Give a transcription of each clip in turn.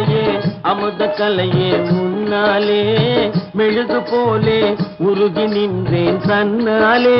சிலையே அமுத கலையே முன்னாலே மெழுகு போலே உருகி நின்றேன் தன்னாலே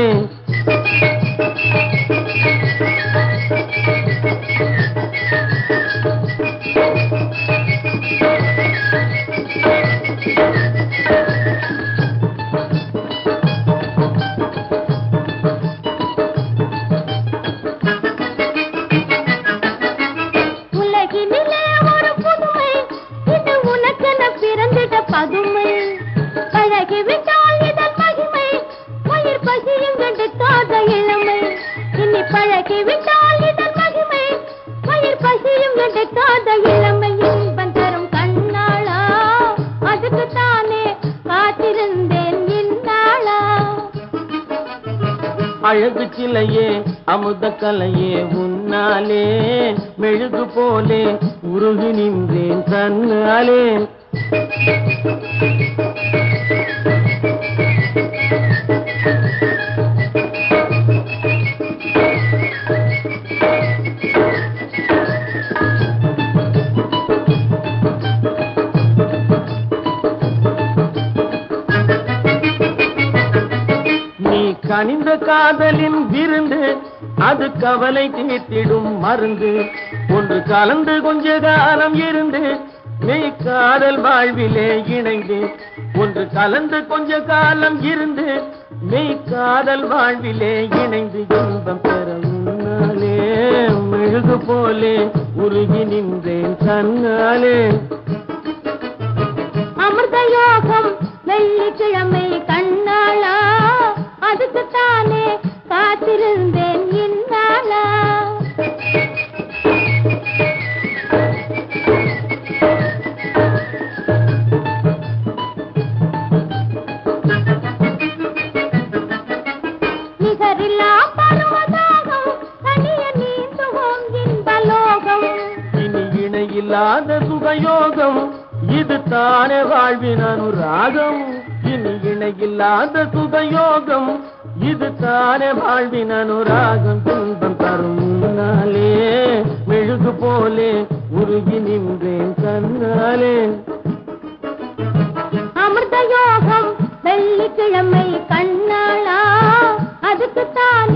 உலகினிலே ஒரு புதுமை இது உனக்கென பிறந்திட பதுமை பழகி விட்டால் இதன் மகிமை உயிர் பசியும் கண்டுக்காத இளமை இனி பழகி விட்டால் இதன் மகிமை உயிர் பசியும் கண்டுக்காத இளமை இன்பம் தரும் கண்ணாளா அதுக்கு தானே காத்திருந்தேன் இந்நாளா அழகு சிலையே அமுத கலையே உன்னாலே மெழுகு போலே உருகி நின்றேன் தன்னாலே நீ கனிந்த காதலின் விருந்து அது கவலை தீர்த்திடும் மருந்து ஒன்று கலந்து கொஞ்ச காலம் இருந்து நீ காதல் வாழ்விலே இணைந்து ஒன்று கலந்து கொஞ்ச காலம் இருந்து நீ காதல் வாழ்விலே இணைந்து இன்பம் பெற முன்னாலே மெழுகு போலே உருகி நின்றேன் தன்னாலே அமிர்த யோகம் வெள்ளிக்கிழமை கண்ணாளா அதுக்கு தானே காத்திருந்தேன் இந்நாளா நிகரில்லா பருவதாகம் தனிய நீந்துவோம் இன்பலோகம் இனி இணையில்லாத சுகயோகம் இது தானே வாழ்வின் அனுராகம் இனி இணையில்லாத சுகயோகம் இது தானே வாழ்வின் அனுராகம் துன்பம் தரும் முன்னாலே மெழுகு போலே உருகி நின்றேன் தன்னாலே அமிர்த யோகம் வெள்ளிக்கிழமை கண்ணாளா அதுக்கு தான்